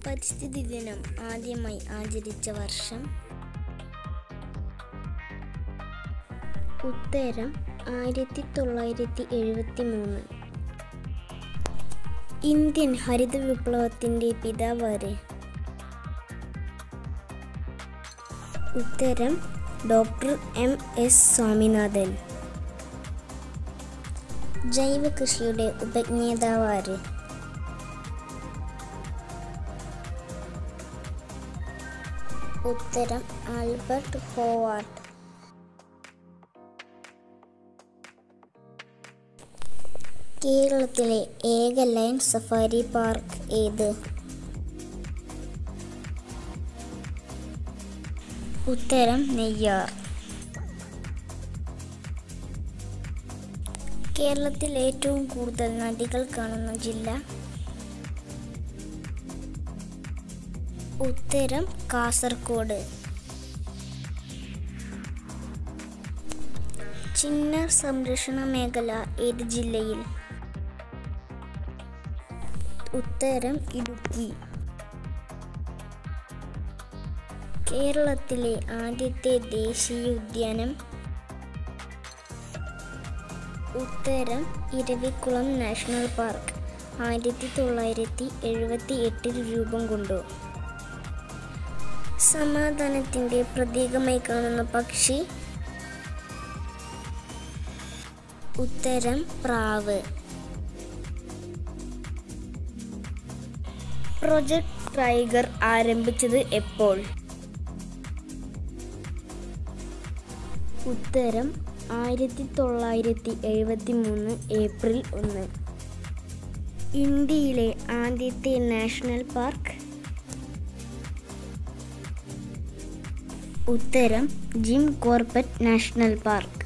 പരിസ്ഥിതി ദിനം ആദ്യമായി ആചരിച്ച വർഷം ഉത്തരം ആയിരത്തി തൊള്ളായിരത്തി എഴുപത്തി മൂന്ന് ഇന്ത്യൻ ഹരിത വിപ്ലവത്തിൻ്റെ പിതാവാര് ഉത്തരം ഡോക്ടർ എം എസ് സ്വാമിനാഥൻ ജൈവ കൃഷിയുടെ ഉപജ്ഞേതാവാര് ഉത്തരം ആൽബർട്ട് ഹോവാർഡ് കേരളത്തിലെ ഏക ലൈൻ സഫാരി പാർക്ക് ഏത് ഉത്തരം നെയ്യാർ കേരളത്തിൽ ഏറ്റവും കൂടുതൽ നദികൾ കാണുന്ന ജില്ല ഉത്തരം കാസർഗോഡ് ചിന്നാർ സംരക്ഷണ മേഖല ഏത് ജില്ലയിൽ ഉത്തരം ഇടുക്കി കേരളത്തിലെ ആദ്യത്തെ ദേശീയ ഉദ്യാനം ഉത്തരം ഇരവിക്കുളം നാഷണൽ പാർക്ക് ആയിരത്തി തൊള്ളായിരത്തി എഴുപത്തി എട്ടിൽ രൂപം കൊണ്ടു സമാധാനത്തിൻ്റെ പ്രതീകമായി കാണുന്ന പക്ഷി ഉത്തരം പ്രാവ് പ്രൊജക്ട് ടൈഗർ ആരംഭിച്ചത് എപ്പോൾ ഉത്തരം ആയിരത്തി തൊള്ളായിരത്തി എഴുപത്തി മൂന്ന് ഏപ്രിൽ ഒന്ന് ഇന്ത്യയിലെ ആദ്യത്തെ നാഷണൽ പാർക്ക് ഉത്തരം ജിം കോർബറ്റ് നാഷണൽ പാർക്ക്